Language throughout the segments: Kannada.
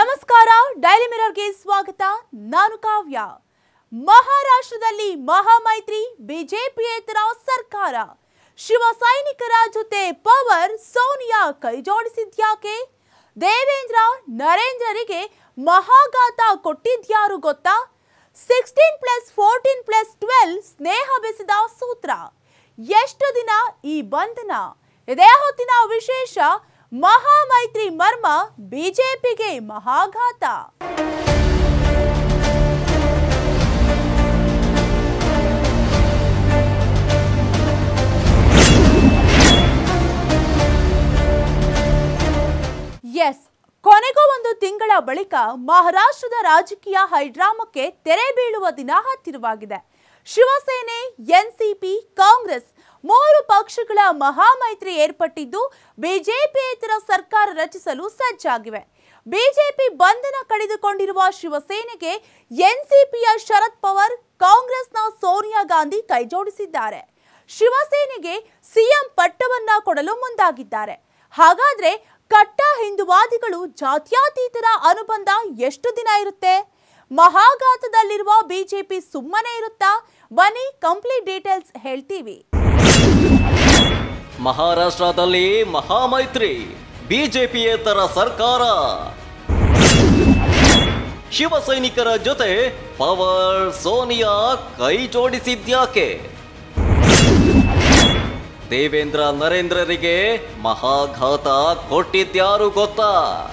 ನಮಸ್ಕಾರ ಡೈಲಿ ಮಿರರ್ಗೆ ಸ್ವಾಗತ ನಾನು ಕಾವ್ಯ ಮಹಾರಾಷ್ಟ್ರದಲ್ಲಿ ಮಹಾಮೈತ್ರಿ ಬಿಜೆಪಿಯೇತರ ಸರ್ಕಾರ ಶಿವ ಸೈನಿಕರ ಜೊತೆ ಪವರ್ ಸೋನಿಯಾ ಕೈಜೋಡಿಸಿದ್ಯಾಕೆ ದೇವೇಂದ್ರ ನರೇಂದ್ರರಿಗೆ ಮಹಾಘಾತ ಕೊಟ್ಟಿದ್ಯಾರು ಗೊತ್ತಾ sixteen plus fourteen plus twelve ಸ್ನೇಹ ಬೆಸೆದ ಸೂತ್ರ ಎಷ್ಟು ದಿನ ಈ ಬಂಧನ ಇದೇ ಹೊತ್ತಿನ ವಿಶೇಷ ಮಹಾಮೈತ್ರಿ ಮರ್ಮ ಬಿಜೆಪಿಗೆ ಮಹಾಘಾತ ಎಸ್ ಕೊನೆಗೂ ಒಂದು ತಿಂಗಳ ಬಳಿಕ ಮಹಾರಾಷ್ಟ್ರದ ರಾಜಕೀಯ ಹೈಡ್ರಾಮಕ್ಕೆ ತೆರೆ ಬೀಳುವ ದಿನ ಹತ್ತಿರವಾಗಿದೆ ಶಿವಸೇನೆ ಎನ್ಸಿಪಿ ಕಾಂಗ್ರೆಸ್ ಮೂರು ಪಕ್ಷಗಳ ಮಹಾಮೈತ್ರಿ ಏರ್ಪಟ್ಟಿದ್ದು ಬಿಜೆಪಿಯೇತರ ಸರ್ಕಾರ ರಚಿಸಲು ಸಜ್ಜಾಗಿವೆ ಬಿಜೆಪಿ ಬಂಧನ ಕಡಿದುಕೊಂಡಿರುವ ಶಿವಸೇನೆಗೆ ಎನ್ಸಿಪಿಯ ಶರದ್ ಪವಾರ್ ಕಾಂಗ್ರೆಸ್ನ ಸೋನಿಯಾ ಗಾಂಧಿ ಕೈಜೋಡಿಸಿದ್ದಾರೆ ಶಿವಸೇನೆಗೆ ಸಿಎಂ ಪಟ್ಟವನ್ನ ಕೊಡಲು ಮುಂದಾಗಿದ್ದಾರೆ ಹಾಗಾದ್ರೆ ಕಟ್ಟ ಹಿಂದುವಾದಿಗಳು ಜಾತ್ಯತೀತರ ಅನುಬಂಧ ಎಷ್ಟು ದಿನ ಇರುತ್ತೆ ಮಹಾಘಾತದಲ್ಲಿರುವ ಬಿಜೆಪಿ ಸುಮ್ಮನೆ ಇರುತ್ತಾ ಬನ್ನಿ ಕಂಪ್ಲೀಟ್ ಡೀಟೇಲ್ಸ್ ಹೇಳ್ತೀವಿ ಮಹಾರಾಷ್ಟ್ರದಲ್ಲಿ ಮಹಾಮೈತ್ರಿ ಬಿಜೆಪಿಯೇತರ ಸರ್ಕಾರ ಶಿವಸೈನಿಕರ ಜೊತೆ ಪವರ್ ಸೋನಿಯಾ ಕೈ ಜೋಡಿಸಿದ್ಯಾಕೆ ದೇವೇಂದ್ರ ನರೇಂದ್ರರಿಗೆ ಮಹಾಘಾತ ಕೊಟ್ಟಿದ್ಯಾರು ಗೊತ್ತಾ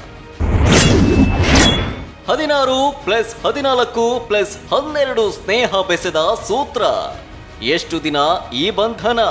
ಹದಿನಾರು ಪ್ಲಸ್ ಹದಿನಾಲ್ಕು ಪ್ಲಸ್ ಹನ್ನೆರಡು ಸ್ನೇಹ ಬೆಸೆದ ಸೂತ್ರ ಎಷ್ಟು ದಿನ ಈ ಬಂಧನ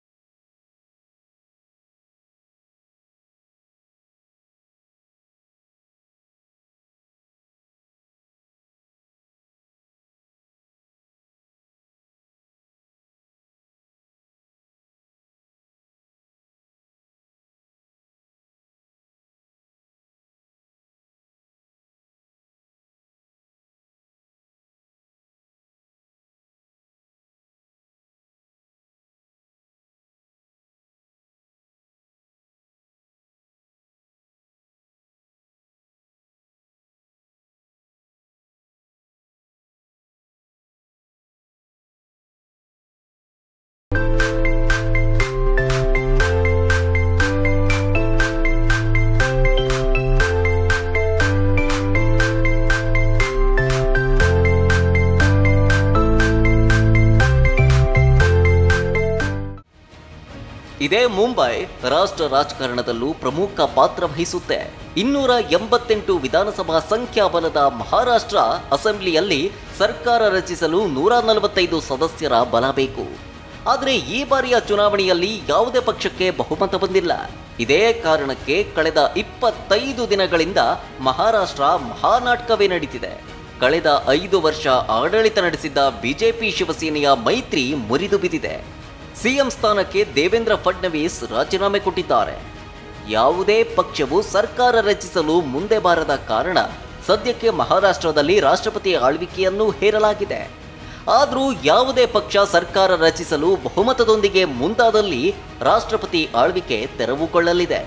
ಇದೇ ಮುಂಬೈ ರಾಷ್ಟ್ರ ರಾಜಕಾರಣದಲ್ಲೂ ಪ್ರಮುಖ ಪಾತ್ರ ವಹಿಸುತ್ತೆ ಇನ್ನೂರ ಎಂಬತ್ತೆಂಟು ವಿಧಾನಸಭಾ ಸಂಖ್ಯಾಬಲದ ಮಹಾರಾಷ್ಟ್ರ ಅಸೆಂಬ್ಲಿಯಲ್ಲಿ ಸರ್ಕಾರ ರಚಿಸಲು ನೂರ ನಲವತ್ತೈದು ಸದಸ್ಯರ ಬಲ ಬೇಕು ಆದರೆ ಈ ಬಾರಿಯ ಚುನಾವಣೆಯಲ್ಲಿ ಯಾವುದೇ ಪಕ್ಷಕ್ಕೆ ಬಹುಮತ ಬಂದಿಲ್ಲ ಇದೇ ಕಾರಣಕ್ಕೆ ಕಳೆದ ಇಪ್ಪತ್ತೈದು ದಿನಗಳಿಂದ ಮಹಾರಾಷ್ಟ್ರ ಮಹಾನಾಟಕವೇ ನಡೀತಿದೆ ಕಳೆದ ಐದು ವರ್ಷ ಆಡಳಿತ ನಡೆಸಿದ್ದ ಬಿಜೆಪಿ ಶಿವಸೇನೆಯ ಮೈತ್ರಿ ಮುರಿದು ಬಿದ್ದಿದೆ ಸಿಎಂ ಸ್ಥಾನಕ್ಕೆ ದೇವೇಂದ್ರ ಫಡ್ನವೀಸ್ ರಾಜೀನಾಮೆ ಕೊಟ್ಟಿದ್ದಾರೆ ಯಾವುದೇ ಪಕ್ಷವು ಸರ್ಕಾರ ರಚಿಸಲು ಮುಂದೆ ಬಾರದ ಕಾರಣ ಸದ್ಯಕ್ಕೆ ಮಹಾರಾಷ್ಟ್ರದಲ್ಲಿ ರಾಷ್ಟ್ರಪತಿ ಆಳ್ವಿಕೆಯನ್ನು ಹೇರಲಾಗಿದೆ ಆದರೂ ಯಾವುದೇ ಪಕ್ಷ ಸರ್ಕಾರ ರಚಿಸಲು ಬಹುಮತದೊಂದಿಗೆ ಮುಂದಾದಲ್ಲಿ ರಾಷ್ಟ್ರಪತಿ ಆಳ್ವಿಕೆ ತೆರವುಗೊಳ್ಳಲಿದೆ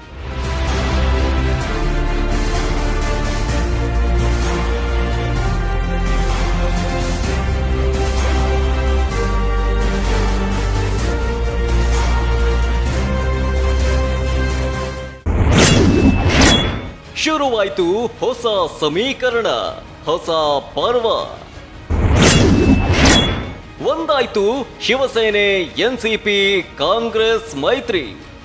ಶುರುವಾಯಿತು ಹೊಸ ಸಮೀಕರಣ ಹೊಸ ಪರ್ವ ಒಂದಾಯ್ತು ಶಿವಸೇನೆ ಎನ್ಸಿಪಿ ಕಾಂಗ್ರೆಸ್ ಮೈತ್ರಿ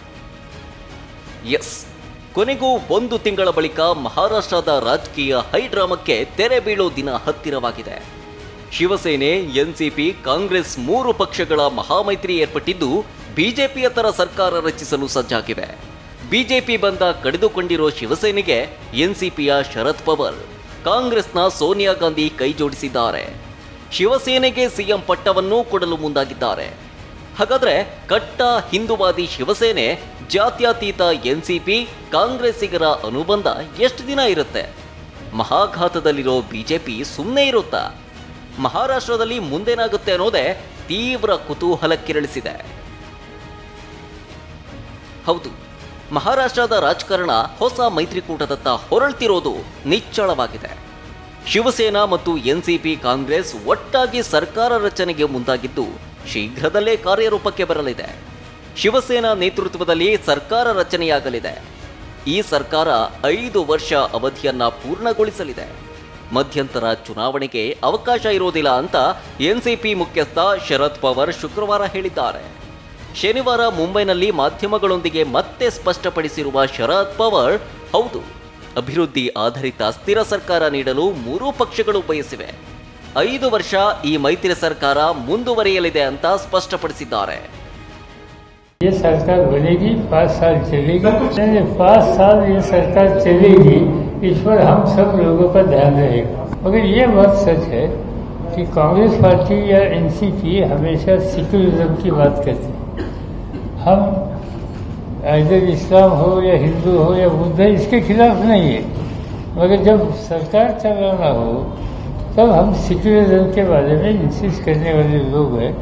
ಎಸ್ ಕೊನೆಗೂ ಒಂದು ತಿಂಗಳ ಬಳಿಕ ಮಹಾರಾಷ್ಟ್ರದ ರಾಜಕೀಯ ಹೈಡ್ರಾಮಕ್ಕೆ ತೆರೆ ಬೀಳೋ ದಿನ ಹತ್ತಿರವಾಗಿದೆ ಶಿವಸೇನೆ ಎನ್ಸಿಪಿ ಕಾಂಗ್ರೆಸ್ ಮೂರು ಪಕ್ಷಗಳ ಮಹಾಮೈತ್ರಿ ಏರ್ಪಟ್ಟಿದ್ದು ಬಿಜೆಪಿಯೇತರ ಸರ್ಕಾರ ರಚಿಸಲು ಸಜ್ಜಾಗಿವೆ ಬಿಜೆಪಿ ಬಂದ ಕಡಿದುಕೊಂಡಿರೋ ಶಿವಸೇನೆಗೆ ಎನ್ಸಿಪಿಯ ಶರದ್ ಪವಾರ್ ಕಾಂಗ್ರೆಸ್ನ ಸೋನಿಯಾ ಗಾಂಧಿ ಕೈ ಜೋಡಿಸಿದ್ದಾರೆ ಶಿವಸೇನೆಗೆ ಸಿಎಂ ಪಟ್ಟವನ್ನು ಕೊಡಲು ಮುಂದಾಗಿದ್ದಾರೆ ಹಾಗಾದ್ರೆ ಕಟ್ಟ ಹಿಂದುವಾದಿ ಶಿವಸೇನೆ ಜಾತ್ಯತೀತ ಎನ್ಸಿಪಿ ಕಾಂಗ್ರೆಸ್ಸಿಗರ ಅನುಬಂಧ ಎಷ್ಟು ದಿನ ಇರುತ್ತೆ ಮಹಾಘಾತದಲ್ಲಿರೋ ಬಿಜೆಪಿ ಸುಮ್ಮನೆ ಇರುತ್ತಾ ಮಹಾರಾಷ್ಟ್ರದಲ್ಲಿ ಮುಂದೇನಾಗುತ್ತೆ ಅನ್ನೋದೇ ತೀವ್ರ ಕುತೂಹಲ ಕೆರಳಿಸಿದೆ ಹೌದು ಮಹಾರಾಷ್ಟ್ರದ ರಾಜಕಾರಣ ಹೊಸ ಮೈತ್ರಿಕೂಟದತ್ತ ಹೊರಳ್ತಿರೋದು ನಿಚ್ಚಳವಾಗಿದೆ ಶಿವಸೇನಾ ಮತ್ತು ಎನ್ಸಿಪಿ ಕಾಂಗ್ರೆಸ್ ಒಟ್ಟಾಗಿ ಸರ್ಕಾರ ರಚನೆಗೆ ಮುಂದಾಗಿದ್ದು ಶೀಘ್ರದಲ್ಲೇ ಕಾರ್ಯರೂಪಕ್ಕೆ ಬರಲಿದೆ ಶಿವಸೇನಾ ನೇತೃತ್ವದಲ್ಲಿ ಸರ್ಕಾರ ರಚನೆಯಾಗಲಿದೆ ಈ ಸರ್ಕಾರ ಐದು ವರ್ಷ ಅವಧಿಯನ್ನ ಪೂರ್ಣಗೊಳಿಸಲಿದೆ ಮಧ್ಯಂತರ ಚುನಾವಣೆಗೆ ಅವಕಾಶ ಇರೋದಿಲ್ಲ ಅಂತ ಎನ್ಸಿಪಿ ಮುಖ್ಯಸ್ಥ ಶರದ್ ಪವಾರ್ ಶುಕ್ರವಾರ ಹೇಳಿದ್ದಾರೆ ಶನಿವಾರ ಮುಂಬೈನಲ್ಲಿ ಮಾಧ್ಯಮಗಳೊಂದಿಗೆ ಮತ್ತೆ ಸ್ಪಷ್ಟಪಡಿಸಿರುವ ಶರದ್ ಪವಾರ್ ಹೌದು ಅಭಿವೃದ್ಧಿ ಆಧಾರಿತ ಸ್ಥಿರ ಸರ್ಕಾರ ನೀಡಲು ಮೂರೂ ಪಕ್ಷಗಳು ಬಯಸಿವೆ ಐದು ವರ್ಷ ಈ ಮೈತ್ರಿ ಸರ್ಕಾರ ಮುಂದುವರಿಯಲಿದೆ ಅಂತ ಸ್ಪಷ್ಟಪಡಿಸಿದ್ದಾರೆ ये सरकार बनेगी पाँच साल चलेगी नहीं पाँच साल ये सरकार चलेगी इस पर हम सब लोगों का ध्यान रहेगा मगर ये बात सच है कि कांग्रेस पार्टी या एनसीपी हमेशा सिक्युलरिज्म की बात करती है हम इधर इस्लाम हो या हिंदू हो या बुद्ध है इसके खिलाफ नहीं है मगर जब सरकार चलाना हो तब हम सिक्युलरिज्म के बारे में इंसिस्ट करने वाले लोग हैं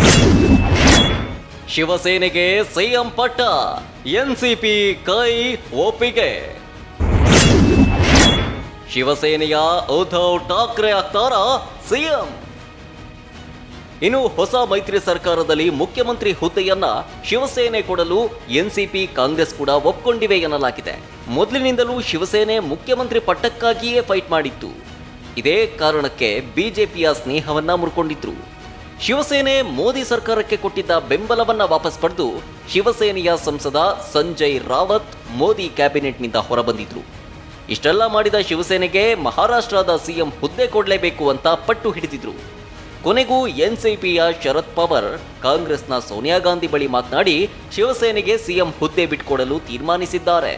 ಶಿವಸೇನೆಗೆ ಸಿಎಂ ಪಟ್ಟ ಎನ್ಸಿಪಿ ಕೈ ಒಪ್ಪಿಗೆ ಶಿವಸೇನೆಯ ಉದ್ಧವ್ ಠಾಕ್ರೆ ಆಗ್ತಾರ ಸಿಎಂ ಇನ್ನು ಹೊಸ ಮೈತ್ರಿ ಸರ್ಕಾರದಲ್ಲಿ ಮುಖ್ಯಮಂತ್ರಿ ಹುದ್ದೆಯನ್ನ ಶಿವಸೇನೆ ಕೊಡಲು ಎನ್ಸಿಪಿ ಕಾಂಗ್ರೆಸ್ ಕೂಡ ಒಪ್ಕೊಂಡಿವೆ ಎನ್ನಲಾಗಿದೆ ಮೊದಲಿನಿಂದಲೂ ಶಿವಸೇನೆ ಮುಖ್ಯಮಂತ್ರಿ ಪಟ್ಟಕ್ಕಾಗಿಯೇ ಫೈಟ್ ಮಾಡಿತ್ತು ಇದೇ ಕಾರಣಕ್ಕೆ ಬಿಜೆಪಿಯ ಸ್ನೇಹವನ್ನ ಮುರ್ಕೊಂಡಿದ್ರು ಶಿವಸೇನೆ ಮೋದಿ ಸರ್ಕಾರಕ್ಕೆ ಕೊಟ್ಟಿದ್ದ ಬೆಂಬಲವನ್ನ ವಾಪಸ್ ಪಡೆದು ಶಿವಸೇನೆಯ ಸಂಸದ ಸಂಜಯ್ ರಾವತ್ ಮೋದಿ ಕ್ಯಾಬಿನೆಟ್ನಿಂದ ಹೊರಬಂದಿದ್ರು ಇಷ್ಟೆಲ್ಲ ಮಾಡಿದ ಶಿವಸೇನೆಗೆ ಮಹಾರಾಷ್ಟ್ರದ ಸಿಎಂ ಹುದ್ದೆ ಕೊಡಲೇಬೇಕು ಅಂತ ಪಟ್ಟು ಹಿಡಿದಿದ್ರು ಕೊನೆಗೂ ಎನ್ಸಿಪಿಯ ಶರದ್ ಪವಾರ್ ಕಾಂಗ್ರೆಸ್ನ ಸೋನಿಯಾ ಗಾಂಧಿ ಬಳಿ ಮಾತನಾಡಿ ಶಿವಸೇನೆಗೆ ಸಿಎಂ ಹುದ್ದೆ ಬಿಟ್ಕೊಡಲು ತೀರ್ಮಾನಿಸಿದ್ದಾರೆ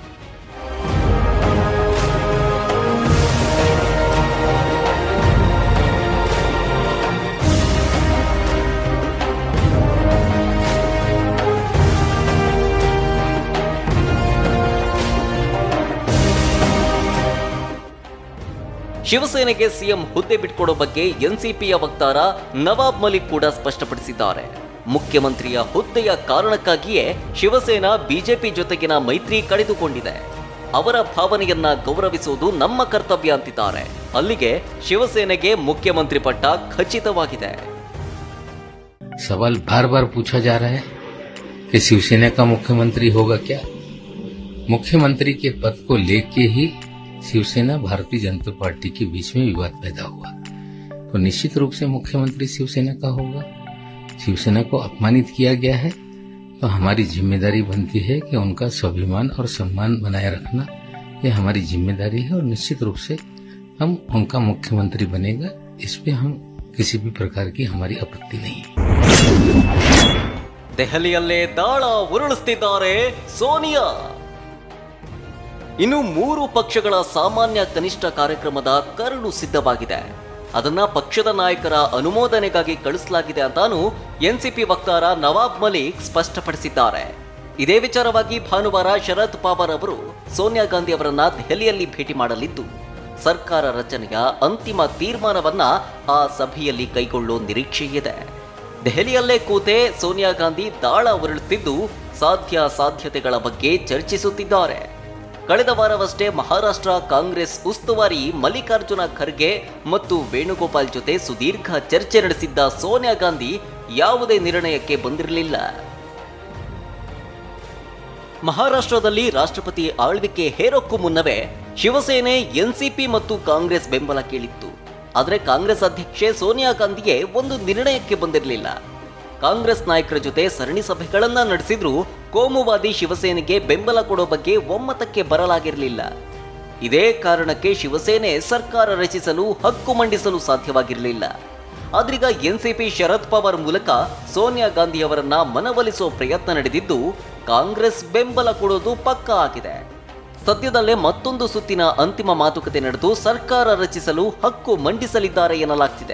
ಶಿವಸೇನೆಗೆ ಸಿಎಂ ಹುದ್ದೆ ಬಿಟ್ಕೊಡೋ ಬಗ್ಗೆ ಎನ್ಸಿಪಿಯ ವಕ್ತಾರ ನವಾಬ್ ಮಲಿಕ್ ಕೂಡ ಸ್ಪಷ್ಟಪಡಿಸಿದ್ದಾರೆ ಮುಖ್ಯಮಂತ್ರಿಯ ಹುದ್ದೆಯ ಕಾರಣಕ್ಕಾಗಿಯೇ ಶಿವಸೇನಾ ಬಿಜೆಪಿ ಜೊತೆಗಿನ ಮೈತ್ರಿ ಕಡಿದುಕೊಂಡಿದೆ ಅವರ ಭಾವನೆಯನ್ನ ಗೌರವಿಸುವುದು ನಮ್ಮ ಕರ್ತವ್ಯ ಅಂತಿದ್ದಾರೆ ಅಲ್ಲಿಗೆ ಶಿವಸೇನೆಗೆ ಮುಖ್ಯಮಂತ್ರಿ ಪಟ್ಟ ಖಚಿತವಾಗಿದೆ सवाल बार बार पूछा जा रहा है कि शिवसेना का मुख्यमंत्री होगा क्या मुख्यमंत्री के पद को लेके ही शिवसेना भारतीय जनता पार्टी के बीच में विवाद पैदा हुआ तो निश्चित रूप से मुख्यमंत्री शिवसेना का होगा शिवसेना को अपमानित किया गया है तो हमारी जिम्मेदारी बनती है कि उनका स्वाभिमान और सम्मान बनाए रखना ये हमारी जिम्मेदारी है और निश्चित रूप से हम उनका मुख्यमंत्री बनेगा इस पे हम किसी भी प्रकार की हमारी आपत्ति नहीं है ದೆಹಲಿಯಲ್ಲೇ ದಾಳ ಉರುಳಿಸ್ತಿದ್ದಾರೆ ಸೋನಿಯಾ ಇನ್ನು ಮೂರು ಪಕ್ಷಗಳ ಸಾಮಾನ್ಯ ಕನಿಷ್ಠ ಕಾರ್ಯಕ್ರಮದ ಕರಡು ಸಿದ್ಧವಾಗಿದೆ ಅದನ್ನ ಪಕ್ಷದ ನಾಯಕರ ಅನುಮೋದನೆಗಾಗಿ ಕಳಿಸಲಾಗಿದೆ ಅಂತಾನು ಎನ್ಸಿಪಿ ವಕ್ತಾರ ನವಾಬ್ ಮಲಿಕ್ ಸ್ಪಷ್ಟಪಡಿಸಿದ್ದಾರೆ ಇದೇ ವಿಚಾರವಾಗಿ ಭಾನುವಾರ ಶರದ್ ಪವಾರ್ ಅವರು ಸೋನಿಯಾ ಗಾಂಧಿ ಅವರನ್ನ ದೆಹಲಿಯಲ್ಲಿ ಭೇಟಿ ಮಾಡಲಿದ್ದು ಸರ್ಕಾರ ರಚನೆಯ ಅಂತಿಮ ತೀರ್ಮಾನವನ್ನ ಆ ಸಭೆಯಲ್ಲಿ ಕೈಗೊಳ್ಳೋ ನಿರೀಕ್ಷೆ ಇದೆ ದೆಹಲಿಯಲ್ಲೇ ಕೂತೆ ಸೋನಿಯಾ ಗಾಂಧಿ ದಾಳ ಉರುಳುತ್ತಿದ್ದು ಸಾಧ್ಯ ಸಾಧ್ಯತೆಗಳ ಬಗ್ಗೆ ಚರ್ಚಿಸುತ್ತಿದ್ದಾರೆ ಕಳೆದ ವಾರವಷ್ಟೇ ಮಹಾರಾಷ್ಟ್ರ ಕಾಂಗ್ರೆಸ್ ಉಸ್ತುವಾರಿ ಮಲ್ಲಿಕಾರ್ಜುನ ಖರ್ಗೆ ಮತ್ತು ವೇಣುಗೋಪಾಲ್ ಜೊತೆ ಸುದೀರ್ಘ ಚರ್ಚೆ ನಡೆಸಿದ್ದ ಸೋನಿಯಾ ಗಾಂಧಿ ಯಾವುದೇ ನಿರ್ಣಯಕ್ಕೆ ಬಂದಿರಲಿಲ್ಲ ಮಹಾರಾಷ್ಟ್ರದಲ್ಲಿ ರಾಷ್ಟ್ರಪತಿ ಆಳ್ವಿಕೆ ಹೇರೋಕ್ಕೂ ಮುನ್ನವೇ ಶಿವಸೇನೆ ಎನ್ಸಿಪಿ ಮತ್ತು ಕಾಂಗ್ರೆಸ್ ಬೆಂಬಲ ಕೇಳಿತ್ತು ಆದರೆ ಕಾಂಗ್ರೆಸ್ ಅಧ್ಯಕ್ಷೆ ಸೋನಿಯಾ ಗಾಂಧಿಗೆ ಒಂದು ನಿರ್ಣಯಕ್ಕೆ ಬಂದಿರಲಿಲ್ಲ ಕಾಂಗ್ರೆಸ್ ನಾಯಕರ ಜೊತೆ ಸರಣಿ ಸಭೆಗಳನ್ನ ನಡೆಸಿದ್ರೂ ಕೋಮುವಾದಿ ಶಿವಸೇನೆಗೆ ಬೆಂಬಲ ಕೊಡೋ ಬಗ್ಗೆ ಒಮ್ಮತಕ್ಕೆ ಬರಲಾಗಿರಲಿಲ್ಲ ಇದೇ ಕಾರಣಕ್ಕೆ ಶಿವಸೇನೆ ಸರ್ಕಾರ ರಚಿಸಲು ಹಕ್ಕು ಮಂಡಿಸಲು ಸಾಧ್ಯವಾಗಿರಲಿಲ್ಲ ಆದ್ರೀಗ ಎನ್ಸಿಪಿ ಶರದ್ ಪವಾರ್ ಮೂಲಕ ಸೋನಿಯಾ ಗಾಂಧಿ ಅವರನ್ನ ಮನವೊಲಿಸೋ ಪ್ರಯತ್ನ ನಡೆದಿದ್ದು ಕಾಂಗ್ರೆಸ್ ಬೆಂಬಲ ಕೊಡೋದು ಪಕ್ಕಾ ಆಗಿದೆ ಸದ್ಯದಲ್ಲೇ ಮತ್ತೊಂದು ಸುತ್ತಿನ ಅಂತಿಮ ಮಾತುಕತೆ ನಡೆದು ಸರ್ಕಾರ ರಚಿಸಲು ಹಕ್ಕು ಮಂಡಿಸಲಿದ್ದಾರೆ ಎನ್ನಲಾಗ್ತಿದೆ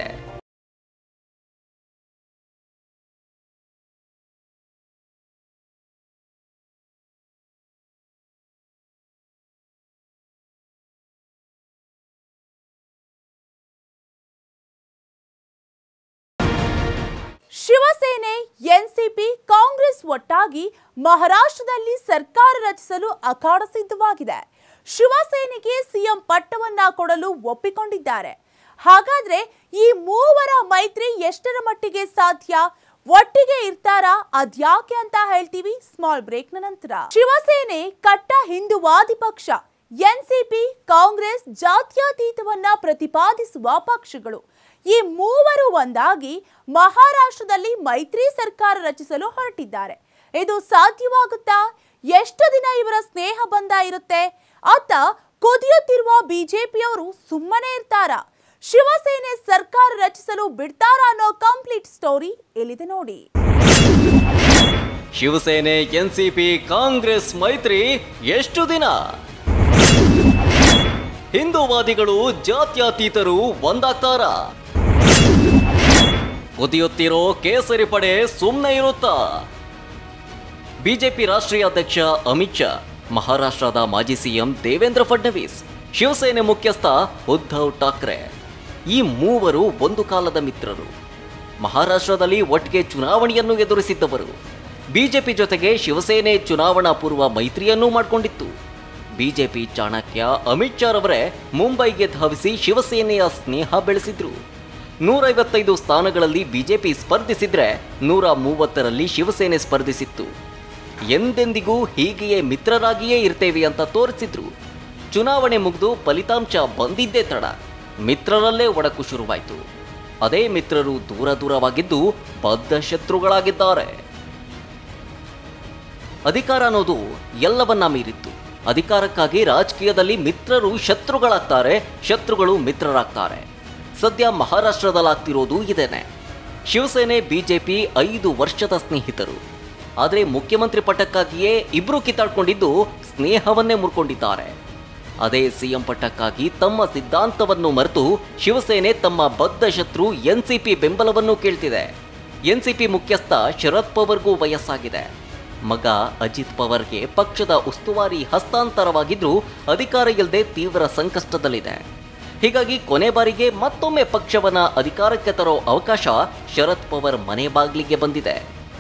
ಶಿವಸೇನೆ ಎನ್ಸಿಪಿ ಕಾಂಗ್ರೆಸ್ ಒಟ್ಟಾಗಿ ಮಹಾರಾಷ್ಟ್ರದಲ್ಲಿ ಸರ್ಕಾರ ರಚಿಸಲು ಅಖಾಡ ಸಿದ್ಧವಾಗಿದೆ ಶಿವಸೇನೆಗೆ ಸಿಎಂ ಪಟ್ಟವನ್ನ ಕೊಡಲು ಒಪ್ಪಿಕೊಂಡಿದ್ದಾರೆ ಹಾಗಾದ್ರೆ ಈ ಮೂವರ ಮೈತ್ರಿ ಎಷ್ಟರ ಮಟ್ಟಿಗೆ ಸಾಧ್ಯ ಒಟ್ಟಿಗೆ ಇರ್ತಾರಾ ಅದ್ಯಾಕೆ ಅಂತ ಹೇಳ್ತೀವಿ ಸ್ಮಾಲ್ ಬ್ರೇಕ್ನ ನಂತರ ಶಿವಸೇನೆ ಕಟ್ಟ ಹಿಂದುವಾದಿ ಪಕ್ಷ ಎನ್ಸಿಪಿ ಕಾಂಗ್ರೆಸ್ ಜಾತ್ಯತೀತವನ್ನ ಪ್ರತಿಪಾದಿಸುವ ಪಕ್ಷಗಳು ಈ ಮೂವರು ಒಂದಾಗಿ ಮಹಾರಾಷ್ಟ್ರದಲ್ಲಿ ಮೈತ್ರಿ ಸರ್ಕಾರ ರಚಿಸಲು ಹೊರಟಿದ್ದಾರೆ ಇದು ಸಾಧ್ಯವಾಗುತ್ತಾ ಎಷ್ಟು ದಿನ ಇವರ ಸ್ನೇಹ ಬಂಧ ಇರುತ್ತೆ ಅತ್ತ ಕುದಿಯುತ್ತಿರುವ ಬಿಜೆಪಿಯವರು ಸುಮ್ಮನೆ ಇರ್ತಾರಾ ಶಿವಸೇನೆ ಸರ್ಕಾರ ರಚಿಸಲು ಬಿಡ್ತಾರಾ ಅನ್ನೋ ಕಂಪ್ಲೀಟ್ ಸ್ಟೋರಿ ಇಲ್ಲಿದೆ ನೋಡಿ ಶಿವಸೇನೆ ಎನ್ಸಿಪಿ ಕಾಂಗ್ರೆಸ್ ಮೈತ್ರಿ ಎಷ್ಟು ದಿನ ಹಿಂದೂವಾದಿಗಳು ಜಾತ್ಯತೀತರು ಒಂದಾಗ್ತಾರ ಕುದಿಯುತ್ತಿರೋ ಕೇಸರಿ ಪಡೆ ಸುಮ್ಮನೆ ಇರುತ್ತಾ ಬಿಜೆಪಿ ರಾಷ್ಟ್ರೀಯ ಅಧ್ಯಕ್ಷ ಅಮಿತ್ ಶಾ ಮಹಾರಾಷ್ಟ್ರದ ಮಾಜಿ ಸಿಎಂ ದೇವೇಂದ್ರ ಫಡ್ನವೀಸ್ ಶಿವಸೇನೆ ಮುಖ್ಯಸ್ಥ ಉದ್ಧವ್ ಠಾಕ್ರೆ ಈ ಮೂವರು ಒಂದು ಕಾಲದ ಮಿತ್ರರು ಮಹಾರಾಷ್ಟ್ರದಲ್ಲಿ ಒಟ್ಟಿಗೆ ಚುನಾವಣೆಯನ್ನು ಎದುರಿಸಿದ್ದವರು ಬಿಜೆಪಿ ಜೊತೆಗೆ ಶಿವಸೇನೆ ಚುನಾವಣಾ ಪೂರ್ವ ಮೈತ್ರಿಯನ್ನೂ ಮಾಡಿಕೊಂಡಿತ್ತು ಬಿಜೆಪಿ ಚಾಣಕ್ಯ ಅಮಿತ್ ಶಾ ರವರೇ ಮುಂಬೈಗೆ ಧಾವಿಸಿ ಶಿವಸೇನೆಯ ಸ್ನೇಹ ಬೆಳೆಸಿದ್ರು ನೂರೈವತ್ತೈದು ಸ್ಥಾನಗಳಲ್ಲಿ ಬಿಜೆಪಿ ಸ್ಪರ್ಧಿಸಿದ್ರೆ ನೂರ ಮೂವತ್ತರಲ್ಲಿ ಶಿವಸೇನೆ ಸ್ಪರ್ಧಿಸಿತ್ತು ಎಂದೆಂದಿಗೂ ಹೀಗೆಯೇ ಮಿತ್ರರಾಗಿಯೇ ಇರ್ತೇವೆ ಅಂತ ತೋರಿಸಿದ್ರು ಚುನಾವಣೆ ಮುಗಿದು ಫಲಿತಾಂಶ ಬಂದಿದ್ದೇ ತಡ ಮಿತ್ರರಲ್ಲೇ ಒಡಕು ಶುರುವಾಯಿತು ಅದೇ ಮಿತ್ರರು ದೂರ ದೂರವಾಗಿದ್ದು ಬದ್ಧ ಶತ್ರುಗಳಾಗಿದ್ದಾರೆ ಅಧಿಕಾರ ಅನ್ನೋದು ಎಲ್ಲವನ್ನ ಮೀರಿತ್ತು ಅಧಿಕಾರಕ್ಕಾಗಿ ರಾಜಕೀಯದಲ್ಲಿ ಮಿತ್ರರು ಶತ್ರುಗಳಾಗ್ತಾರೆ ಶತ್ರುಗಳು ಮಿತ್ರರಾಗ್ತಾರೆ ಸದ್ಯ ಮಹಾರಾಷ್ಟ್ರದಲ್ಲಾಗ್ತಿರೋದು ಇದೇನೆ ಶಿವಸೇನೆ ಬಿಜೆಪಿ ಐದು ವರ್ಷದ ಸ್ನೇಹಿತರು ಆದರೆ ಮುಖ್ಯಮಂತ್ರಿ ಪಟ್ಟಕ್ಕಾಗಿಯೇ ಇಬ್ರು ಕಿತ್ತಾಡ್ಕೊಂಡಿದ್ದು ಸ್ನೇಹವನ್ನೇ ಮುರ್ಕೊಂಡಿದ್ದಾರೆ ಅದೇ ಸಿಎಂ ಪಟ್ಟಕ್ಕಾಗಿ ತಮ್ಮ ಸಿದ್ಧಾಂತವನ್ನು ಮರೆತು ಶಿವಸೇನೆ ತಮ್ಮ ಬದ್ಧ ಶತ್ರು ಎನ್ಸಿಪಿ ಬೆಂಬಲವನ್ನು ಕೇಳ್ತಿದೆ ಎನ್ಸಿಪಿ ಮುಖ್ಯಸ್ಥ ಶರದ್ ಪವಾರ್ಗೂ ವಯಸ್ಸಾಗಿದೆ ಮಗ ಅಜಿತ್ ಪವಾರ್ಗೆ ಪಕ್ಷದ ಉಸ್ತುವಾರಿ ಹಸ್ತಾಂತರವಾಗಿದ್ರೂ ಅಧಿಕಾರ ಇಲ್ಲದೆ ತೀವ್ರ ಸಂಕಷ್ಟದಲ್ಲಿದೆ ಹೀಗಾಗಿ ಕೊನೆ ಬಾರಿಗೆ ಮತ್ತೊಮ್ಮೆ ಪಕ್ಷವನ್ನ ಅಧಿಕಾರಕ್ಕೆ ತರೋ ಅವಕಾಶ ಶರದ್ ಪವಾರ್ ಮನೆ ಬಾಗಿಲಿಗೆ ಬಂದಿದೆ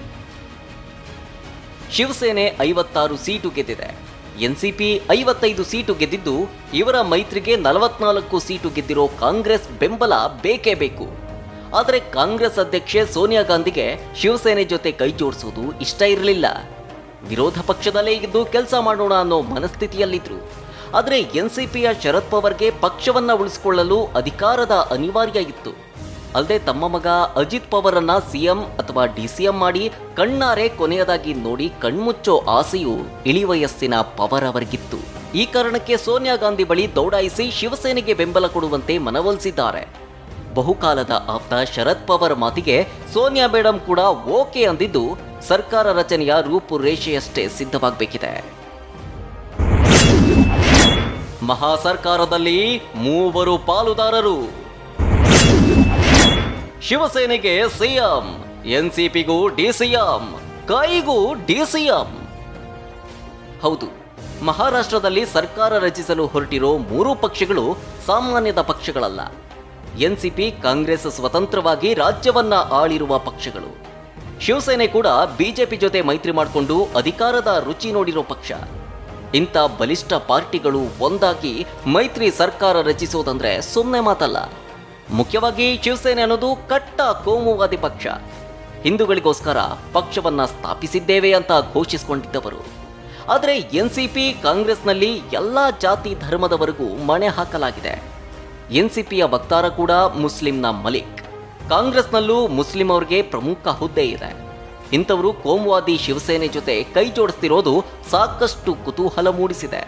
ಶಿವಸೇನೆ ಐವತ್ತಾರು ಸೀಟು ಗೆದ್ದಿದೆ ಎನ್ಸಿಪಿ ಐವತ್ತೈದು ಸೀಟು ಗೆದ್ದಿದ್ದು ಇವರ ಮೈತ್ರಿಗೆ ನಲವತ್ನಾಲ್ಕು ಸೀಟು ಗೆದ್ದಿರೋ ಕಾಂಗ್ರೆಸ್ ಬೆಂಬಲ ಬೇಕೇ ಬೇಕು ಆದರೆ ಕಾಂಗ್ರೆಸ್ ಅಧ್ಯಕ್ಷೆ ಸೋನಿಯಾ ಗಾಂಧಿಗೆ ಶಿವಸೇನೆ ಜೊತೆ ಕೈ ಜೋಡಿಸುವುದು ಇಷ್ಟ ಇರಲಿಲ್ಲ ವಿರೋಧ ಪಕ್ಷದಲ್ಲೇ ಇದ್ದು ಕೆಲಸ ಮಾಡೋಣ ಅನ್ನೋ ಮನಸ್ಥಿತಿಯಲ್ಲಿದ್ರು ಆದರೆ ಎನ್ಸಿಪಿಯ ಶರದ್ ಪವಾರ್ಗೆ ಪಕ್ಷವನ್ನ ಉಳಿಸಿಕೊಳ್ಳಲು ಅಧಿಕಾರದ ಅನಿವಾರ್ಯ ಇತ್ತು ಅಲ್ಲದೆ ತಮ್ಮ ಮಗ ಅಜಿತ್ ಪವಾರನ್ನ ಸಿಎಂ ಅಥವಾ ಡಿಸಿಎಂ ಮಾಡಿ ಕಣ್ಣಾರೆ ಕೊನೆಯದಾಗಿ ನೋಡಿ ಕಣ್ಮುಚ್ಚೋ ಆಸೆಯು ಇಳಿವಯಸ್ಸಿನ ಪವರ್ ಅವರಿಗಿತ್ತು ಈ ಕಾರಣಕ್ಕೆ ಸೋನಿಯಾ ಗಾಂಧಿ ಬಳಿ ದೌಡಾಯಿಸಿ ಶಿವಸೇನೆಗೆ ಬೆಂಬಲ ಕೊಡುವಂತೆ ಮನವೊಲಿಸಿದ್ದಾರೆ ಬಹುಕಾಲದ ಆಪ್ತ ಶರದ್ ಪವಾರ್ ಮಾತಿಗೆ ಸೋನಿಯಾ ಮೇಡಂ ಕೂಡ ಓಕೆ ಅಂದಿದ್ದು ಸರ್ಕಾರ ರಚನೆಯ ರೂಪುರೇಷೆಯಷ್ಟೇ ಸಿದ್ಧವಾಗಬೇಕಿದೆ ಮಹಾ ಸರ್ಕಾರದಲ್ಲಿ ಮೂವರು ಪಾಲುದಾರರು ಶಿವಸೇನೆಗೆ ಸಿಎಂ ಎನ್ಸಿಪಿಗೂ ಡಿಸಿಎಂ ಕೈಗೂ ಡಿಸಿಎಂ ಹೌದು ಮಹಾರಾಷ್ಟ್ರದಲ್ಲಿ ಸರ್ಕಾರ ರಚಿಸಲು ಹೊರಟಿರೋ ಮೂರೂ ಪಕ್ಷಗಳು ಸಾಮಾನ್ಯದ ಪಕ್ಷಗಳಲ್ಲ ಎನ್ಸಿಪಿ ಕಾಂಗ್ರೆಸ್ ಸ್ವತಂತ್ರವಾಗಿ ರಾಜ್ಯವನ್ನ ಆಳಿರುವ ಪಕ್ಷಗಳು ಶಿವಸೇನೆ ಕೂಡ ಬಿಜೆಪಿ ಜೊತೆ ಮೈತ್ರಿ ಮಾಡಿಕೊಂಡು ಅಧಿಕಾರದ ರುಚಿ ನೋಡಿರೋ ಪಕ್ಷ ಇಂಥ ಬಲಿಷ್ಠ ಪಾರ್ಟಿಗಳು ಒಂದಾಗಿ ಮೈತ್ರಿ ಸರ್ಕಾರ ರಚಿಸೋದಂದ್ರೆ ಸುಮ್ಮನೆ ಮಾತಲ್ಲ ಮುಖ್ಯವಾಗಿ ಶಿವಸೇನೆ ಅನ್ನೋದು ಕಟ್ಟ ಕೋಮುವಾದಿ ಪಕ್ಷ ಹಿಂದೂಗಳಿಗೋಸ್ಕರ ಪಕ್ಷವನ್ನ ಸ್ಥಾಪಿಸಿದ್ದೇವೆ ಅಂತ ಘೋಷಿಸಿಕೊಂಡಿದ್ದವರು ಆದರೆ ಎನ್ಸಿಪಿ ಕಾಂಗ್ರೆಸ್ನಲ್ಲಿ ಎಲ್ಲಾ ಜಾತಿ ಧರ್ಮದವರೆಗೂ ಮಣೆ ಹಾಕಲಾಗಿದೆ ಎನ್ಸಿಪಿಯ ವಕ್ತಾರ ಕೂಡ ಮುಸ್ಲಿಂನ ಮಲಿಕ್ ಕಾಂಗ್ರೆಸ್ನಲ್ಲೂ ಮುಸ್ಲಿಂ ಅವರಿಗೆ ಪ್ರಮುಖ ಹುದ್ದೆ ಇದೆ ಇಂಥವರು ಕೋಮುವಾದಿ ಶಿವಸೇನೆ ಜೊತೆ ಕೈ ಜೋಡಿಸ್ತಿರೋದು ಸಾಕಷ್ಟು ಕುತೂಹಲ ಮೂಡಿಸಿದೆ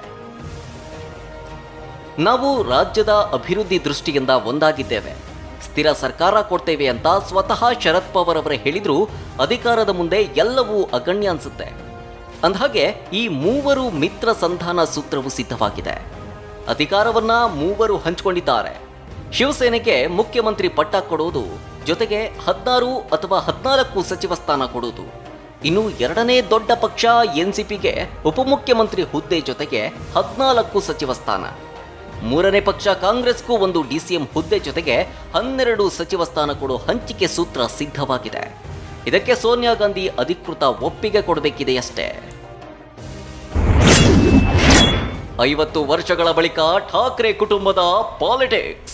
ನಾವು ರಾಜ್ಯದ ಅಭಿವೃದ್ಧಿ ದೃಷ್ಟಿಯಿಂದ ಒಂದಾಗಿದ್ದೇವೆ ಸ್ಥಿರ ಸರ್ಕಾರ ಕೊಡ್ತೇವೆ ಅಂತ ಸ್ವತಃ ಶರದ್ ಪವಾರ್ ಅವರೇ ಹೇಳಿದ್ರು ಅಧಿಕಾರದ ಮುಂದೆ ಎಲ್ಲವೂ ಅಗಣ್ಯ ಅನ್ಸುತ್ತೆ ಅಂದಹಾಗೆ ಈ ಮೂವರು ಮಿತ್ರ ಸಂಧಾನ ಸೂತ್ರವು ಸಿದ್ಧವಾಗಿದೆ ಅಧಿಕಾರವನ್ನ ಮೂವರು ಹಂಚಿಕೊಂಡಿದ್ದಾರೆ ಶಿವಸೇನೆಗೆ ಮುಖ್ಯಮಂತ್ರಿ ಪಟ್ಟ ಕೊಡೋದು ಜೊತೆಗೆ ಹದಿನಾರು ಅಥವಾ ಹದಿನಾಲ್ಕು ಸಚಿವ ಸ್ಥಾನ ಕೊಡೋದು ಇನ್ನು ಎರಡನೇ ದೊಡ್ಡ ಪಕ್ಷ ಎನ್ಸಿಪಿಗೆ ಉಪಮುಖ್ಯಮಂತ್ರಿ ಹುದ್ದೆ ಜೊತೆಗೆ ಹದಿನಾಲ್ಕು ಸಚಿವ ಸ್ಥಾನ ಮೂರನೇ ಪಕ್ಷ ಕಾಂಗ್ರೆಸ್ಗೂ ಒಂದು ಡಿಸಿಎಂ ಹುದ್ದೆ ಜೊತೆಗೆ ಹನ್ನೆರಡು ಸಚಿವ ಸ್ಥಾನ ಕೊಡೋ ಹಂಚಿಕೆ ಸೂತ್ರ ಸಿದ್ಧವಾಗಿದೆ ಇದಕ್ಕೆ ಸೋನಿಯಾ ಗಾಂಧಿ ಅಧಿಕೃತ ಒಪ್ಪಿಗೆ ಕೊಡಬೇಕಿದೆಯಷ್ಟೇ ಐವತ್ತು ವರ್ಷಗಳ ಬಳಿಕ ಠಾಕ್ರೆ ಕುಟುಂಬದ ಪಾಲಿಟಿಕ್ಸ್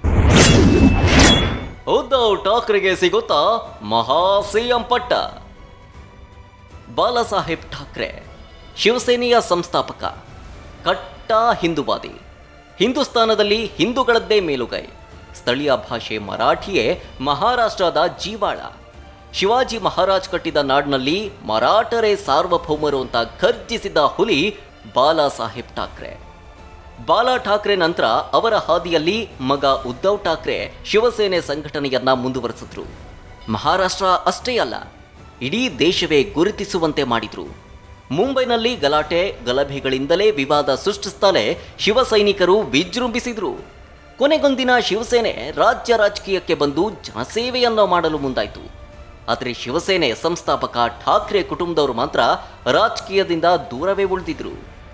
ಉದ್ಧವ್ ಠಾಕ್ರೆಗೆ ಸಿಗುತ್ತಾ ಮಹಾ ಸಿಎಂ ಪಟ್ಟ ಬಾಲಾಸಾಹೇಬ್ ಠಾಕ್ರೆ ಶಿವಸೇನೆಯ ಸಂಸ್ಥಾಪಕ ಕಟ್ಟ ಹಿಂದುವಾದಿ ಹಿಂದೂಸ್ತಾನದಲ್ಲಿ ಹಿಂದೂಗಳದ್ದೇ ಮೇಲುಗೈ ಸ್ಥಳೀಯ ಭಾಷೆ ಮರಾಠಿಯೇ ಮಹಾರಾಷ್ಟ್ರದ ಜೀವಾಳ ಶಿವಾಜಿ ಮಹಾರಾಜ್ ಕಟ್ಟಿದ ನಾಡಿನಲ್ಲಿ ಮರಾಠರೇ ಸಾರ್ವಭೌಮರು ಅಂತ ಘರ್ಜಿಸಿದ ಹುಲಿ ಬಾಲಾಸಾಹೇಬ್ ಠಾಕ್ರೆ ಬಾಲಾ ಠಾಕ್ರೆ ನಂತರ ಅವರ ಹಾದಿಯಲ್ಲಿ ಮಗ ಉದ್ಧವ್ ಠಾಕ್ರೆ ಶಿವಸೇನೆ ಸಂಘಟನೆಯನ್ನ ಮುಂದುವರೆಸಿದ್ರು ಮಹಾರಾಷ್ಟ್ರ ಅಷ್ಟೇ ಅಲ್ಲ ಇಡೀ ದೇಶವೇ ಗುರುತಿಸುವಂತೆ ಮಾಡಿದ್ರು ಮುಂಬೈನಲ್ಲಿ ಗಲಾಟೆ ಗಲಭೆಗಳಿಂದಲೇ ವಿವಾದ ಸೃಷ್ಟಿಸುತ್ತಲೇ ಶಿವಸೈನಿಕರು ವಿಜೃಂಭಿಸಿದ್ರು ಕೊನೆಗೊಂದಿನ ಶಿವಸೇನೆ ರಾಜ್ಯ ರಾಜಕೀಯಕ್ಕೆ ಬಂದು ಜನಸೇವೆಯನ್ನ ಮಾಡಲು ಮುಂದಾಯಿತು ಆದರೆ ಶಿವಸೇನೆ ಸಂಸ್ಥಾಪಕ ಠಾಕ್ರೆ ಕುಟುಂಬದವರು ಮಾತ್ರ ರಾಜಕೀಯದಿಂದ ದೂರವೇ ಉಳಿದಿದ್ರು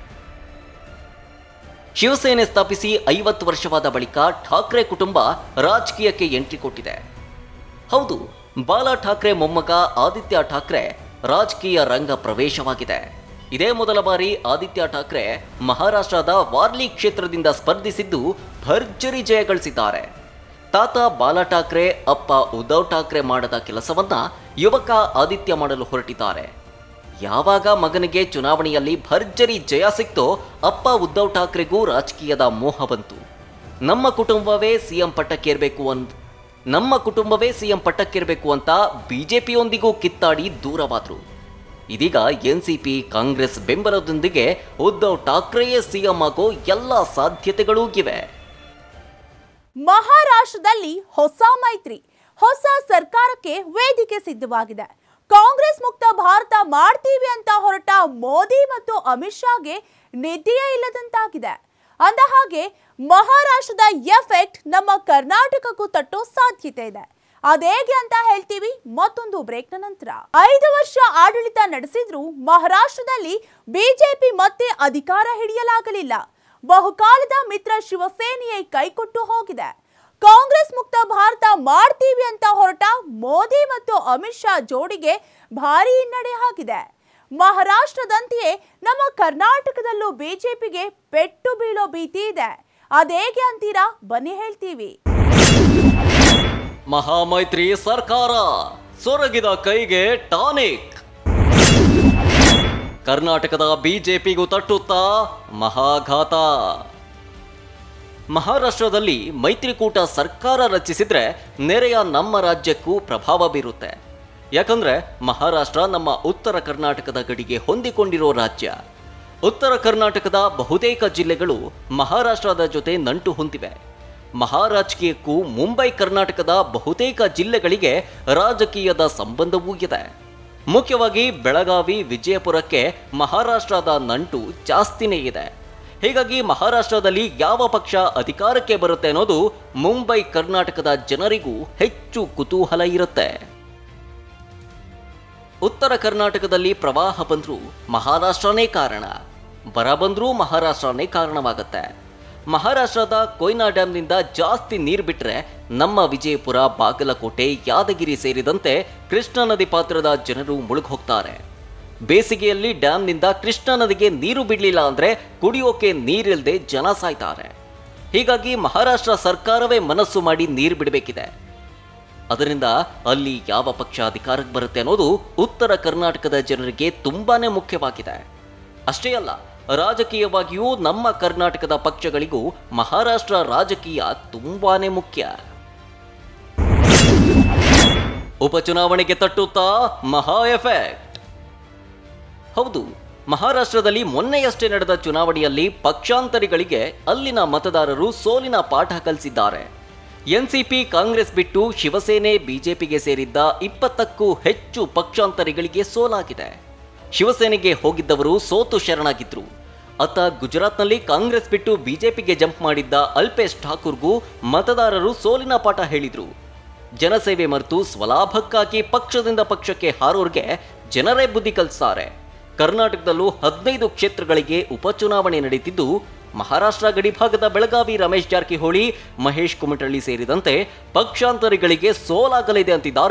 ಶಿವಸೇನೆ ಸ್ಥಾಪಿಸಿ ಐವತ್ತು ವರ್ಷವಾದ ಬಳಿಕ ಠಾಕ್ರೆ ಕುಟುಂಬ ರಾಜಕೀಯಕ್ಕೆ ಎಂಟ್ರಿ ಕೊಟ್ಟಿದೆ ಹೌದು ಬಾಲಾ ಠಾಕ್ರೆ ಮೊಮ್ಮಗ ಆದಿತ್ಯ ಠಾಕ್ರೆ ರಾಜಕೀಯ ರಂಗ ಪ್ರವೇಶವಾಗಿದೆ ಇದೇ ಮೊದಲ ಬಾರಿ ಆದಿತ್ಯ ಠಾಕ್ರೆ ಮಹಾರಾಷ್ಟ್ರದ ವಾರ್ಲಿ ಕ್ಷೇತ್ರದಿಂದ ಸ್ಪರ್ಧಿಸಿದ್ದು ಭರ್ಜರಿ ಜಯ ಗಳಿಸಿದ್ದಾರೆ ತಾತ ಬಾಲಾ ಠಾಕ್ರೆ ಅಪ್ಪ ಉದ್ಧವ್ ಠಾಕ್ರೆ ಮಾಡದ ಕೆಲಸವನ್ನ ಯುವಕ ಆದಿತ್ಯ ಮಾಡಲು ಹೊರಟಿದ್ದಾರೆ ಯಾವಾಗ ಮಗನಿಗೆ ಚುನಾವಣೆಯಲ್ಲಿ ಭರ್ಜರಿ ಜಯ ಸಿಕ್ತೋ ಅಪ್ಪ ಉದ್ಧವ್ ಠಾಕ್ರೆಗೂ ರಾಜಕೀಯದ ಮೋಹ ಬಂತು ನಮ್ಮ ಕುಟುಂಬವೇ ಸಿಎಂ ಪಟ್ಟಕ್ಕೇರ್ಬೇಕು ಅಂತ ನಮ್ಮ ಕುಟುಂಬವೇ ಸಿಎಂ ಪಟ್ಟಕ್ಕೇರ್ಬೇಕು ಅಂತ ಬಿಜೆಪಿಯೊಂದಿಗೂ ಕಿತ್ತಾಡಿ ದೂರವಾದ್ರು ಇದೀಗ ಎನ್ಸಿಪಿ ಕಾಂಗ್ರೆಸ್ ಬೆಂಬಲದೊಂದಿಗೆ ಉದ್ಧವ್ ಠಾಕ್ರೆಯೇ ಸಿಎಂ ಆಗೋ ಎಲ್ಲ ಸಾಧ್ಯತೆಗಳೂ ಇವೆ ಮಹಾರಾಷ್ಟ್ರದಲ್ಲಿ ಹೊಸ ಮೈತ್ರಿ ಹೊಸ ಸರ್ಕಾರಕ್ಕೆ ವೇದಿಕೆ ಸಿದ್ಧವಾಗಿದೆ ಕಾಂಗ್ರೆಸ್ ಮುಕ್ತ ಭಾರತ ಮಾಡ್ತೀವಿ ಅಂತ ಹೊರಟ ಮೋದಿ ಮತ್ತು ಅಮಿತ್ ಶಾಗೆ ನಿದ್ದೆಯೇ ಇಲ್ಲದಂತಾಗಿದೆ ಅಂದ ಹಾಗೆ ಮಹಾರಾಷ್ಟ್ರದ ಎಫೆಕ್ಟ್ ನಮ್ಮ ಕರ್ನಾಟಕಕ್ಕೂ ತಟ್ಟೋ ಸಾಧ್ಯತೆ ಇದೆ ಅದೇಗೆ ಅಂತ ಹೇಳ್ತೀವಿ ಮತ್ತೊಂದು ಬ್ರೇಕ್ನ ನಂತರ ಐದು ವರ್ಷ ಆಡಳಿತ ನಡೆಸಿದ್ರೂ ಮಹಾರಾಷ್ಟ್ರದಲ್ಲಿ ಬಿಜೆಪಿ ಮತ್ತೆ ಅಧಿಕಾರ ಹಿಡಿಯಲಾಗಲಿಲ್ಲ ಬಹುಕಾಲದ ಮಿತ್ರ ಶಿವಸೇನೆಯೇ ಕೈಕೊಟ್ಟು ಹೋಗಿದೆ ಕಾಂಗ್ರೆಸ್ ಮುಕ್ತ ಭಾರತ ಮಾಡ್ತೀವಿ ಅಂತ ಹೊರಟ ಮೋದಿ ಮತ್ತು ಅಮಿತ್ ಶಾ ಜೋಡಿಗೆ ಭಾರಿ ಹಿನ್ನಡೆ ಆಗಿದೆ ಮಹಾರಾಷ್ಟ್ರದಂತೆಯೇ ನಮ್ಮ ಕರ್ನಾಟಕದಲ್ಲೂ ಬಿಜೆಪಿಗೆ ಪೆಟ್ಟು ಬೀಳೋ ಭೀತಿ ಇದೆ ಅದೇಗೆ ಅಂತೀರಾ ಬನ್ನಿ ಹೇಳ್ತೀವಿ ಮಹಾಮೈತ್ರಿ ಸರ್ಕಾರ ಸೊರಗಿದ ಕೈಗೆ ಟಾನಿಕ್ ಕರ್ನಾಟಕದ ಬಿಜೆಪಿಗೂ ತಟ್ಟುತ್ತಾ ಮಹಾಘಾತ ಮಹಾರಾಷ್ಟ್ರದಲ್ಲಿ ಮೈತ್ರಿಕೂಟ ಸರ್ಕಾರ ರಚಿಸಿದ್ರೆ ನೆರೆಯ ನಮ್ಮ ರಾಜ್ಯಕ್ಕೂ ಪ್ರಭಾವ ಬೀರುತ್ತೆ ಯಾಕಂದ್ರೆ ಮಹಾರಾಷ್ಟ್ರ ನಮ್ಮ ಉತ್ತರ ಕರ್ನಾಟಕದ ಗಡಿಗೆ ಹೊಂದಿಕೊಂಡಿರೋ ರಾಜ್ಯ ಉತ್ತರ ಕರ್ನಾಟಕದ ಬಹುತೇಕ ಜಿಲ್ಲೆಗಳು ಮಹಾರಾಷ್ಟ್ರದ ಜೊತೆ ನಂಟು ಹೊಂದಿವೆ ಮಹಾರಾಜಕೀಯಕ್ಕೂ ಮುಂಬೈ ಕರ್ನಾಟಕದ ಬಹುತೇಕ ಜಿಲ್ಲೆಗಳಿಗೆ ರಾಜಕೀಯದ ಸಂಬಂಧವೂ ಇದೆ ಮುಖ್ಯವಾಗಿ ಬೆಳಗಾವಿ ವಿಜಯಪುರಕ್ಕೆ ಮಹಾರಾಷ್ಟ್ರದ ನಂಟು ಜಾಸ್ತಿನೇ ಇದೆ ಹೀಗಾಗಿ ಮಹಾರಾಷ್ಟ್ರದಲ್ಲಿ ಯಾವ ಪಕ್ಷ ಅಧಿಕಾರಕ್ಕೆ ಬರುತ್ತೆ ಅನ್ನೋದು ಮುಂಬೈ ಕರ್ನಾಟಕದ ಜನರಿಗೂ ಹೆಚ್ಚು ಕುತೂಹಲ ಇರುತ್ತೆ ಉತ್ತರ ಕರ್ನಾಟಕದಲ್ಲಿ ಪ್ರವಾಹ ಬಂದ್ರೂ ಮಹಾರಾಷ್ಟ್ರನೇ ಕಾರಣ ಬರ ಬಂದ್ರೂ ಮಹಾರಾಷ್ಟ್ರನೇ ಕಾರಣವಾಗುತ್ತೆ ಮಹಾರಾಷ್ಟ್ರದ ಕೊಯ್ನಾ ಡ್ಯಾಂನಿಂದ ಜಾಸ್ತಿ ನೀರು ಬಿಟ್ರೆ ನಮ್ಮ ವಿಜಯಪುರ ಬಾಗಲಕೋಟೆ ಯಾದಗಿರಿ ಸೇರಿದಂತೆ ಕೃಷ್ಣಾ ನದಿ ಪಾತ್ರದ ಜನರು ಮುಳುಗೋಗ್ತಾರೆ ಬೇಸಿಗೆಯಲ್ಲಿ ಡ್ಯಾಂನಿಂದ ಕೃಷ್ಣಾ ನದಿಗೆ ನೀರು ಬಿಡಲಿಲ್ಲ ಅಂದ್ರೆ ಕುಡಿಯೋಕೆ ನೀರಿಲ್ಲದೆ ಜನ ಸಾಯ್ತಾರೆ ಹೀಗಾಗಿ ಮಹಾರಾಷ್ಟ್ರ ಸರ್ಕಾರವೇ ಮನಸ್ಸು ಮಾಡಿ ನೀರು ಬಿಡಬೇಕಿದೆ ಅದರಿಂದ ಅಲ್ಲಿ ಯಾವ ಪಕ್ಷ ಅಧಿಕಾರಕ್ಕೆ ಬರುತ್ತೆ ಅನ್ನೋದು ಉತ್ತರ ಕರ್ನಾಟಕದ ಜನರಿಗೆ ತುಂಬಾನೇ ಮುಖ್ಯವಾಗಿದೆ ಅಷ್ಟೇ ಅಲ್ಲ ರಾಜಕೀಯವಾಗಿಯೂ ನಮ್ಮ ಕರ್ನಾಟಕದ ಪಕ್ಷಗಳಿಗೂ ಮಹಾರಾಷ್ಟ್ರ ರಾಜಕೀಯ ತುಂಬಾನೇ ಮುಖ್ಯ ಉಪಚುನಾವಣೆಗೆ ತಟ್ಟುತ್ತಾ ಮಹಾ ಎಫೆಕ್ಟ್ ಹೌದು ಮಹಾರಾಷ್ಟ್ರದಲ್ಲಿ ಮೊನ್ನೆಯಷ್ಟೇ ನಡೆದ ಚುನಾವಣೆಯಲ್ಲಿ ಪಕ್ಷಾಂತರಿಗಳಿಗೆ ಅಲ್ಲಿನ ಮತದಾರರು ಸೋಲಿನ ಪಾಠ ಕಲಿಸಿದ್ದಾರೆ ಎನ್ಸಿಪಿ ಕಾಂಗ್ರೆಸ್ ಬಿಟ್ಟು ಶಿವಸೇನೆ ಬಿಜೆಪಿಗೆ ಸೇರಿದ್ದ ಇಪ್ಪತ್ತಕ್ಕೂ ಹೆಚ್ಚು ಪಕ್ಷಾಂತರಿಗಳಿಗೆ ಸೋಲಾಗಿದೆ ಶಿವಸೇನೆಗೆ ಹೋಗಿದ್ದವರು ಸೋತು ಶರಣಾಗಿದ್ರು ಅತ್ತ ಗುಜರಾತ್ನಲ್ಲಿ ಕಾಂಗ್ರೆಸ್ ಬಿಟ್ಟು ಬಿಜೆಪಿಗೆ ಜಂಪ್ ಮಾಡಿದ್ದ ಅಲ್ಪೇಶ್ ಠಾಕೂರ್ಗೂ ಮತದಾರರು ಸೋಲಿನ ಪಾಠ ಹೇಳಿದ್ರು ಜನಸೇವೆ ಮರೆತು ಸ್ವಲಾಭಕ್ಕಾಗಿ ಪಕ್ಷದಿಂದ ಪಕ್ಷಕ್ಕೆ ಹಾರೋರ್ಗೆ ಜನರೇ ಬುದ್ಧಿ ಕಲಿಸ್ತಾರೆ ಕರ್ನಾಟಕದಲ್ಲೂ ಹದಿನೈದು ಕ್ಷೇತ್ರಗಳಿಗೆ ಉಪಚುನಾವಣೆ ನಡೀತಿದ್ದು ಮಹಾರಾಷ್ಟ್ರ ಗಡಿಭಾಗದ ಬೆಳಗಾವಿ ರಮೇಶ್ ಜಾರಕಿಹೊಳಿ ಮಹೇಶ್ ಕುಮಟಳ್ಳಿ ಸೇರಿದಂತೆ ಪಕ್ಷಾಂತರಿಗಳಿಗೆ ಸೋಲಾಗಲಿದೆ ಅಂತಿದ್ದಾರೆ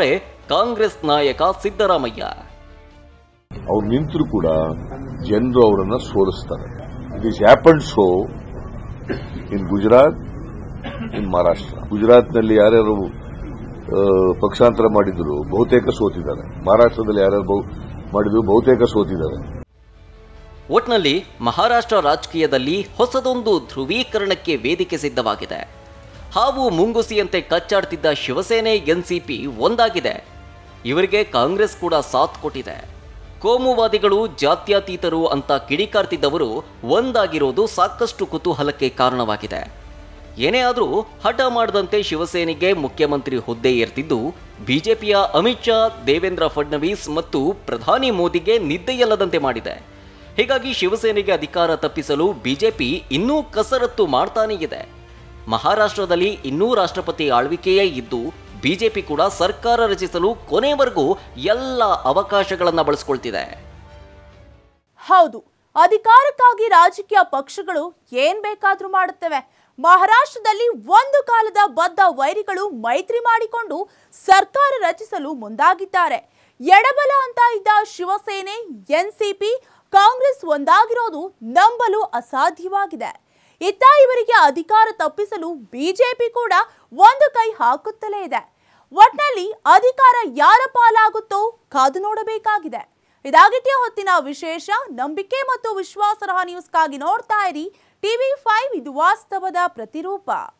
ಕಾಂಗ್ರೆಸ್ ನಾಯಕ ಸಿದ್ದರಾಮಯ್ಯ ಅವ್ರು ನಿಂತರೂ ಕೂಡ ಜನರು ಅವರನ್ನ ಸೋಲಿಸ್ತಾರೆ it is happen so in Gujarat in Maharashtra ಗುಜರಾತ್ನಲ್ಲಿ ಯಾರ್ಯಾರು ಆ, ಪಕ್ಷಾಂತರ ಮಾಡಿದ್ರು ಬಹುತೇಕ ಸೋತಿದ್ದಾರೆ ಮಹಾರಾಷ್ಟ್ರದಲ್ಲಿ ಯಾರ್ಯಾರು ಬಹು- ಮಾಡಿದ್ರು ಬಹುತೇಕ ಸೋತಿದ್ದಾರೆ ಒಟ್ನಲ್ಲಿ ಮಹಾರಾಷ್ಟ್ರ ರಾಜಕೀಯದಲ್ಲಿ ಹೊಸದೊಂದು ಧ್ರುವೀಕರಣಕ್ಕೆ ವೇದಿಕೆ ಸಿದ್ಧವಾಗಿದೆ ಹಾವು ಮುಂಗುಸಿಯಂತೆ ಕಚ್ಚಾಡ್ತಿದ್ದ ಶಿವಸೇನೆ ಎನ್ಸಿಪಿ ಒಂದಾಗಿದೆ ಇವರಿಗೆ ಕಾಂಗ್ರೆಸ್ ಕೂಡ ಸಾಥ್ ಕೊಟ್ಟಿದೆ ಕೋಮುವಾದಿಗಳು ಜಾತ್ಯತೀತರು ಅಂತ ಕಿಡಿಕಾರ್ತಿದ್ದವರು ಒಂದಾಗಿರೋದು ಸಾಕಷ್ಟು ಕುತೂಹಲಕ್ಕೆ ಕಾರಣವಾಗಿದೆ ಏನೇ ಆದರೂ ಹಠ ಮಾಡದಂತೆ ಶಿವಸೇನೆಗೆ ಮುಖ್ಯಮಂತ್ರಿ ಹುದ್ದೆ ಏರ್ತಿದ್ದು ಬಿಜೆಪಿಯ ಅಮಿತ್ ಶಾ ದೇವೇಂದ್ರ ಫಡ್ನವೀಸ್ ಮತ್ತು ಪ್ರಧಾನಿ ಮೋದಿಗೆ ನಿದ್ದೆಯಲ್ಲದಂತೆ ಮಾಡಿದೆ ಹೀಗಾಗಿ ಶಿವಸೇನೆಗೆ ಅಧಿಕಾರ ತಪ್ಪಿಸಲು ಬಿಜೆಪಿ ಇನ್ನೂ ಕಸರತ್ತು ಮಾಡ್ತಾನೇ ಇದೆ ಮಹಾರಾಷ್ಟ್ರದಲ್ಲಿ ಇನ್ನೂ ರಾಷ್ಟ್ರಪತಿ ಆಳ್ವಿಕೆಯೇ ಇದ್ದು ಬಿಜೆಪಿ ಕೂಡ ಸರ್ಕಾರ ರಚಿಸಲು ಕೊನೆವರೆಗೂ ಎಲ್ಲ ಅವಕಾಶಗಳನ್ನ ಬಳಸ್ಕೊಳ್ತಿದೆ ಹೌದು ಅಧಿಕಾರಕ್ಕಾಗಿ ರಾಜಕೀಯ ಪಕ್ಷಗಳು ಏನ್ ಬೇಕಾದ್ರೂ ಮಾಡುತ್ತವೆ ಮಹಾರಾಷ್ಟ್ರದಲ್ಲಿ ಒಂದು ಕಾಲದ ಬದ್ಧ ವೈರಿಗಳು ಮೈತ್ರಿ ಮಾಡಿಕೊಂಡು ಸರ್ಕಾರ ರಚಿಸಲು ಮುಂದಾಗಿದ್ದಾರೆ ಎಡಬಲ ಅಂತ ಇದ್ದ ಶಿವಸೇನೆ ಎನ್ಸಿಪಿ ಕಾಂಗ್ರೆಸ್ ಒಂದಾಗಿರೋದು ನಂಬಲು ಅಸಾಧ್ಯವಾಗಿದೆ ಇತ್ತ ಇವರಿಗೆ ಅಧಿಕಾರ ತಪ್ಪಿಸಲು ಬಿಜೆಪಿ ಕೂಡ ಒಂದು ಕೈ ಹಾಕುತ್ತಲೇ ಇದೆ ಒಟ್ನಲ್ಲಿ ಅಧಿಕಾರ ಯಾರ ಪಾಲಾಗುತ್ತೋ ಕಾದು ನೋಡಬೇಕಾಗಿದೆ ಇದಾಗಿತ್ತೆ ಹೊತ್ತಿನ ವಿಶೇಷ ನಂಬಿಕೆ ಮತ್ತು ವಿಶ್ವಾಸಾರ್ಹ ನ್ಯೂಸ್ಗಾಗಿ ನೋಡ್ತಾ ಇರಿ ಟಿವಿ ಫೈವ್ ಇದು ವಾಸ್ತವದ ಪ್ರತಿರೂಪ